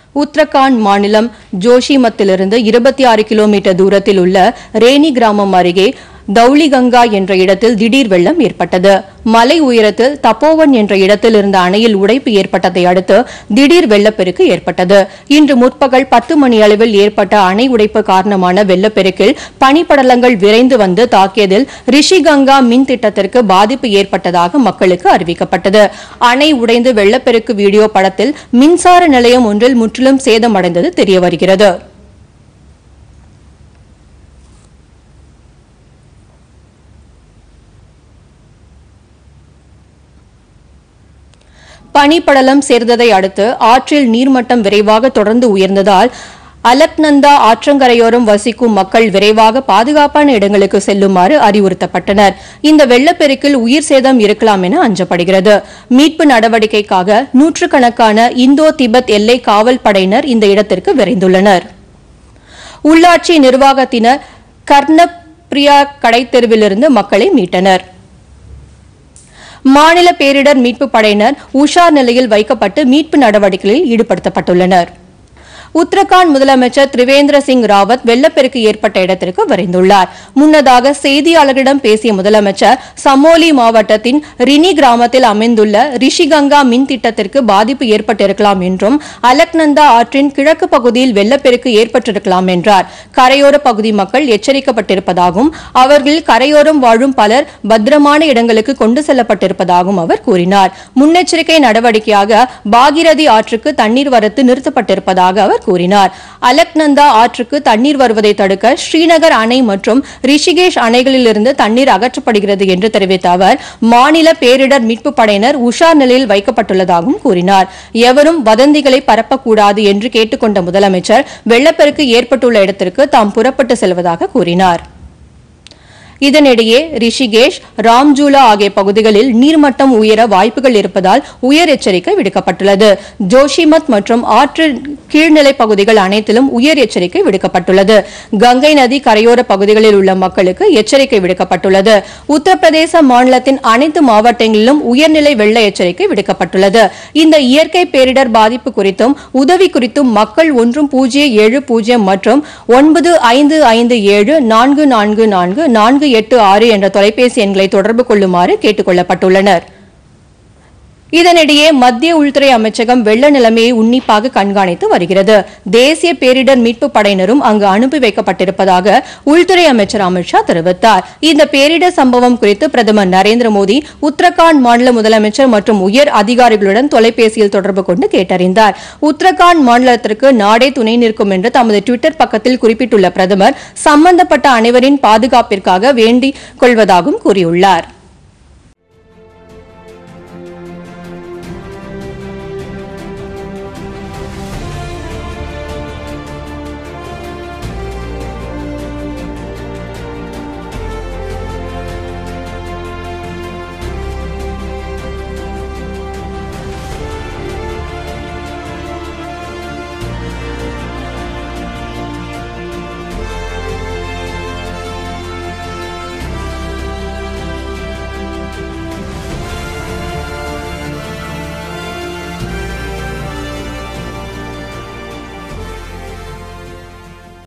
உத்தரகாண்ட் மாநிலம் ஜோஷிமத்திலிருந்து இருபத்தி ஆறு கிலோமீட்டர் தூரத்தில் உள்ள ரேனி கிராமம் அருகே தௌலிகங்கா என்ற இடத்தில் திடீர் வெள்ளம் ஏற்பட்டது மலை உயரத்தில் தப்போவன் என்ற இடத்தில் இருந்த அணையில் உடைப்பு ஏற்பட்டதை அடுத்து திடீர் வெள்ளப்பெருக்கு ஏற்பட்டது இன்று முற்பகல் பத்து மணி அளவில் ஏற்பட்ட அணை உடைப்பு காரணமான வெள்ளப்பெருக்கில் பனிப்படலங்கள் விரைந்து வந்து தாக்கியதில் ரிஷிகங்கா மின் திட்டத்திற்கு பாதிப்பு ஏற்பட்டதாக மக்களுக்கு அறிவிக்கப்பட்டது அணை உடைந்து வெள்ளப்பெருக்கு வீடியோ படத்தில் மின்சார நிலையம் ஒன்றில் முற்றிலும் சேதமடைந்தது தெரியவருகிறது பனிப்படலம் சேர்ந்ததை அடுத்து ஆற்றில் நீர்மட்டம் விரைவாக தொடர்ந்து உயர்ந்ததால் அலக்நந்தா ஆற்றங்கரையோரம் வசிக்கும் மக்கள் விரைவாக பாதுகாப்பான இடங்களுக்கு செல்லுமாறு அறிவுறுத்தப்பட்டனர் இந்த வெள்ளப்பெருக்கில் உயிர் சேதம் இருக்கலாம் என அஞ்சப்படுகிறது மீட்பு நடவடிக்கைக்காக நூற்றுக்கணக்கான இந்தோ திபெத் எல்லை காவல் படையினர் இந்த இடத்திற்கு விரைந்துள்ளனர் உள்ளாட்சி நிர்வாகத்தினர் கர்ணப்பிரியா கடைத்தெருவிலிருந்து மக்களை மீட்டனர் மாநில பேரிடர் மீட்பு படையினர் உஷார் நிலையில் வைக்கப்பட்டு மீட்பு நடவடிக்கைகளில் ஈடுபடுத்தப்பட்டுள்ளனர் உத்தரகாண்ட் முதலமைச்சர் திரிவேந்திர சிங் ராவத் வெள்ளப்பெருக்கு ஏற்பட்ட இடத்திற்கு விரைந்துள்ளார் முன்னதாக செய்தியாளர்களிடம் பேசிய முதலமைச்சர் சமோலி மாவட்டத்தின் ரினி கிராமத்தில் அமைந்துள்ள ரிஷிகங்கா மின் திட்டத்திற்கு பாதிப்பு ஏற்பட்டிருக்கலாம் என்றும் அலக்நந்தா ஆற்றின் கிழக்கு பகுதியில் வெள்ளப்பெருக்கு ஏற்பட்டிருக்கலாம் என்றார் கரையோர பகுதி மக்கள் எச்சரிக்கப்பட்டிருப்பதாகவும் அவர்கள் கரையோரம் வாழும் பலர் பத்திரமான இடங்களுக்கு கொண்டு செல்லப்பட்டிருப்பதாகவும் அவர் கூறினார் முன்னெச்சரிக்கை நடவடிக்கையாக பாகிரதி ஆற்றுக்கு தண்ணீர் வரத்து நிறுத்தப்பட்டிருப்பதாக அவர் கூறினார் அலக்நந்தா ஆற்றுக்கு தண்ணீர் வருவதை தடுக்க ஸ்ரீநகர் அணை மற்றும் ரிஷிகேஷ் அணைகளிலிருந்து தண்ணீர் அகற்றப்படுகிறது என்று தெரிவித்த அவர் மாநில பேரிடர் மீட்பு படையினர் உஷார் நிலையில் வைக்கப்பட்டுள்ளதாகவும் கூறினார் எவரும் வதந்திகளை பரப்பக்கூடாது என்று கேட்டுக்கொண்ட முதலமைச்சர் வெள்ளப்பெருக்கு ஏற்பட்டுள்ள இடத்திற்கு தாம் புறப்பட்டு செல்வதாக கூறினார் இதனிடையே ரிஷிகேஷ் ராம்ஜூலா ஆகிய பகுதிகளில் நீர்மட்டம் உயர வாய்ப்புகள் இருப்பதால் உயர் எச்சரிக்கை விடுக்கப்பட்டுள்ளது ஜோஷிமத் மற்றும் ஆற்று கீழ்நிலை பகுதிகள் அனைத்திலும் உயர் எச்சரிக்கை விடுக்கப்பட்டுள்ளது கங்கை நதி கரையோர பகுதிகளில் உள்ள மக்களுக்கு எச்சரிக்கை விடுக்கப்பட்டுள்ளது உத்தரப்பிரதேச மாநிலத்தின் அனைத்து மாவட்டங்களிலும் உயர்நிலை வெள்ள எச்சரிக்கை விடுக்கப்பட்டுள்ளது இந்த இயற்கை பேரிடர் பாதிப்பு குறித்தும் உதவி குறித்தும் மக்கள் ஒன்றும் பூஜ்ஜியம் ஏழு பூஜ்ஜியம் மற்றும் ஒன்பது ஐந்து ஐந்து ஏழு நான்கு நான்கு நான்கு நான்கு எட்டு ஆறு என்ற தொலைபேசி எண்களை தொடர்பு கொள்ளுமாறு கேட்டுக் கொள்ளப்பட்டுள்ளனர் இதனிடையே மத்திய உள்துறை அமைச்சகம் வெள்ள நிலைமையை உன்னிப்பாக கண்காணித்து வருகிறது தேசிய பேரிடர் மீட்பு படையினரும் அங்கு அனுப்பி வைக்கப்பட்டிருப்பதாக உள்துறை அமைச்சர் அமித்ஷா தெரிவித்தார் இந்த பேரிடர் சம்பவம் குறித்து பிரதமர் நரேந்திர மோடி உத்தரகாண்ட் மாநில முதலமைச்சர் மற்றும் உயர் அதிகாரிகளுடன் தொலைபேசியில் தொடர்பு கொண்டு கேட்டறிந்தார் உத்தரகாண்ட் மாநிலத்திற்கு நாடே துணை நிற்கும் என்று தமது டுவிட்டர் பக்கத்தில் குறிப்பிட்டுள்ள பிரதமர் சம்பந்தப்பட்ட அனைவரின் பாதுகாப்பிற்காக வேண்டிக் கொள்வதாகவும் கூறியுள்ளார்